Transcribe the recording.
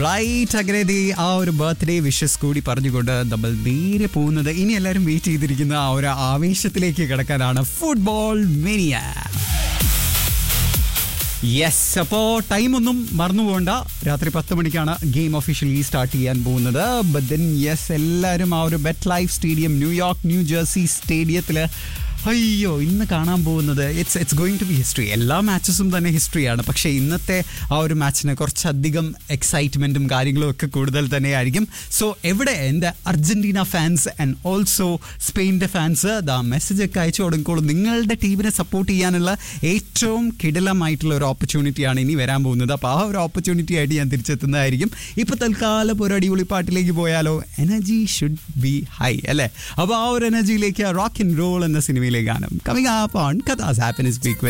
right അങ്ങനെ ദേ ആ ഒരു ബർത്ത്ഡേ വിഷസ് കൂടി പറഞ്ഞുകൊണ്ട് നമ്മൾ നേരെ പോകുന്നത് ഇനി എല്ലാവരും വെയിറ്റ് ചെയ്തിരിക്കുന്ന ആ ഒരു ആവേശത്തിലേക്ക് കിടക്കാനാണ് ഫുട്ബോൾ മെനിയ യെസ് അപ്പോൾ ടൈമൊന്നും മറന്നു പോകണ്ട രാത്രി പത്ത് മണിക്കാണ് ഗെയിം ഒഫീഷ്യലി സ്റ്റാർട്ട് ചെയ്യാൻ പോകുന്നത് ബട്ട് ദെൻ യെസ് എല്ലാവരും ആ ഒരു MetLife stadium New York New Jersey സ്റ്റേഡിയത്തിൽ അയ്യോ ഇന്ന് കാണാൻ പോകുന്നത് it's it's going to be history എല്ലാ മാച്ചസും തന്നെ ഹിസ്റ്ററിയാണ് പക്ഷേ ഇന്നത്തെ ആ ഒരു മാച്ചിന് കുറച്ചധികം എക്സൈറ്റ്മെൻറ്റും കാര്യങ്ങളും ഒക്കെ കൂടുതൽ തന്നെയായിരിക്കും സോ എവിടെ എൻ്റെ അർജൻറ്റീന ഫാൻസ് ആൻഡ് ഓൾസോ സ്പെയിൻ്റെ ഫാൻസ് ദാ മെസ്സേജ് ഒക്കെ അയച്ചു കൊടുക്കോളും നിങ്ങളുടെ ടീമിനെ സപ്പോർട്ട് ചെയ്യാനുള്ള ഏറ്റവും കിടിലമായിട്ടുള്ള ഒരു ഓപ്പർച്യൂണിറ്റിയാണ് ഇനി വരാൻ പോകുന്നത് അപ്പോൾ ആ ഒരു ഓപ്പർച്യൂണിറ്റി ആയിട്ട് ഞാൻ തിരിച്ചെത്തുന്നതായിരിക്കും ഇപ്പോൾ തൽക്കാലം ഒരു അടിപൊളി പാട്ടിലേക്ക് പോയാലോ എനർജി ഷുഡ് ബി ഹൈ അല്ലേ അപ്പോൾ ആ ഒരു എനർജിയിലേക്ക് റോക്ക് ആൻഡ് റോൾ എന്ന സിനിമയിലെ ഗാനം കമ്മിങ് ആപ്പ് ഓൺ കഥാസ് ഹാപ്പിനെസ് വീക്ക്